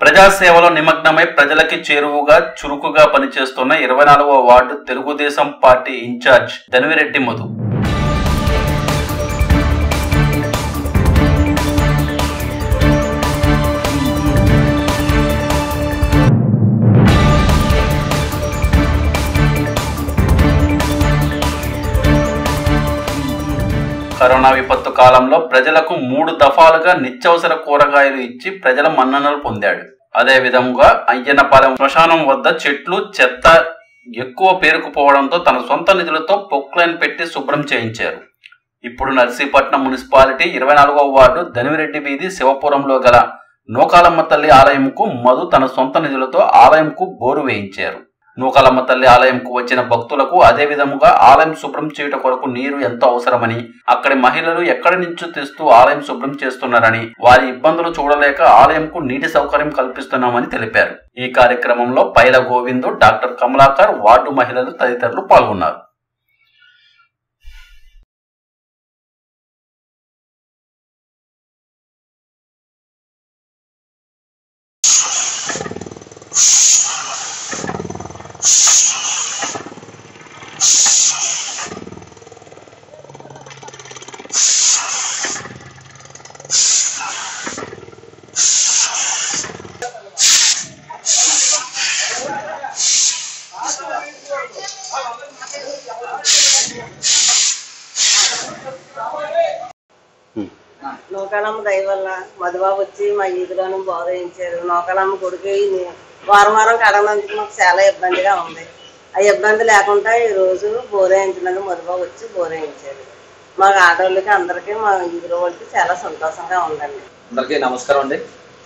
ప్రజాసేవలో నిమగ్నమై ప్రజలకి చేరువుగా చురుకుగా పనిచేస్తున్న ఇరవై నాలుగవ ward Telugu Desam party incharge Dhanvi Reddy Madhu corona విపత్తు కాలంలో ప్రజలకు మూడు దఫాలుగా నిత్యావసర కూరగాయలు ఇచ్చి ప్రజల మన్ననలు పొందాడు అదే విధంగా అయ్యన్నపాలెం శ్మశానం వద్ద చెట్లు చెత్త ఎక్కువ పేరుకుపోవడంతో తన సొంత నిధులతో పొక్లైన్ పెట్టి శుభ్రం చేయించారు ఇప్పుడు నర్సీపట్నం మున్సిపాలిటీ ఇరవై నాలుగవ వార్డు ధనివిరెడ్డి వీధి శివపురంలో గల నూకాలమ్మ తల్లి ఆలయంకు మధు తన సొంత నిధులతో ఆలయంకు బోరు వేయించారు నూకాలమ్మ తల్లి ఆలయంకు వచ్చిన భక్తులకు అదే విధముగా ఆలయం శుభ్రం చేయుట కొరకు నీరు ఎంతో అవసరమని అక్కడి మహిళలు ఎక్కడి నుంచో తెస్తూ ఆలయం శుభ్రం చేస్తున్నారని వారి ఇబ్బందులు చూడలేక ఆలయంకు నీటి సౌకర్యం కల్పిస్తున్నామని తెలిపారు ఈ కార్యక్రమంలో పైల గోవిందు డాక్టర్ కమలాకర్ వార్డు మహిళలు తదితరులు పాల్గొన్నారు నూకాలమ్మ దయ వల్ల మధుబాబు వచ్చి మా ఈదులోనే బోధించారు నూకాలమ్మ గుడికి ని- వారం వారం కడగనందుకు మాకు చాలా ఇబ్బందిగా ఉంది ఆ ఇబ్బంది లేకుండా ఈ రోజు బోరేయించినందుకు మధుబాబు వచ్చి బోరేయించారు మా ఆడవాళ్ళకి అందరికీ మా ఈదులో వాళ్ళకి చాలా సంతోషంగా ఉందండి అందరికీ నమస్కారం అండి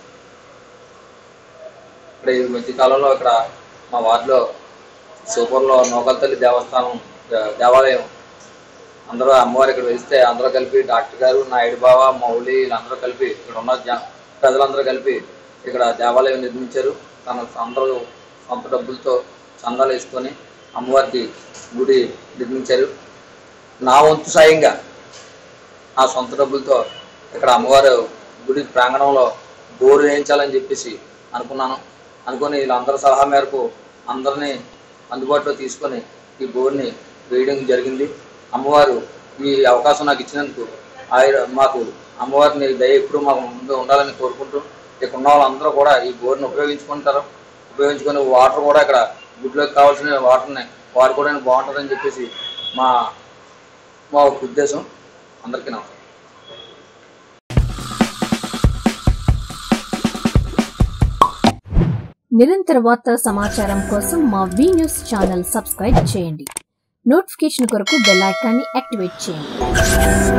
ఇక్కడ ఈ మధ్య కాలంలో ఇక్కడ మా వార్డులో సూపర్లో నోకల్తల్లి దేవస్థానం దే- దేవాలయం అందరూ అమ్మవారు ఇక్కడ వెళ్తే అందరూ కలిపి డాక్టర్ గారు నాయుడు బావ మౌలి వీళ్ళందరూ కలిపి ఇక్కడ ఉన్న జ ప్రజలందరూ కలిపి ఇక్కడ దేవాలయం నిర్మించారు తన అందరూ సొంత డబ్బులతో చందాలు వేసుకొని అమ్మవారికి గుడి నిర్మించారు నా వంతు సాయంగా నా సొంత డబ్బులతో ఇక్కడ అమ్మవారు గుడి ప్రాంగణంలో బోరు వేయించాలని చెప్పేసి అనుకున్నాను అనుకుని వీళ్ళందరి సలహా మేరకు అందరినీ అందుబాటులో తీసుకొని ఈ బోర్ని వేయడం జరిగింది అమ్మవారు ఈ అవకాశం నాకు ఇచ్చినందుకు ఆయన మాకు అమ్మవారిని దయ ఎప్పుడు మాకు ముందు ఉండాలని కోరుకుంటూ ఇక్కడ ఉన్న వాళ్ళందరూ కూడా ఈ బోర్ని ఉపయోగించుకుంటారు ఉపయోగించుకొని వాటర్ కూడా ఇక్కడ గుడ్లోకి కావాల్సిన వాటర్ని వాడుకోవడానికి బాగుంటుందని చెప్పేసి మా మా ఒక ఉద్దేశం అందరికీ నమస్కారం నిరంతర వార్తా సమాచారం కోసం మా వి న్యూస్ ఛానల్ సబ్స్క్రైబ్ చేయండి నోటిఫికేషన్ కొరకు బెల్ ఐకాన్ని యాక్టివేట్ చేయండి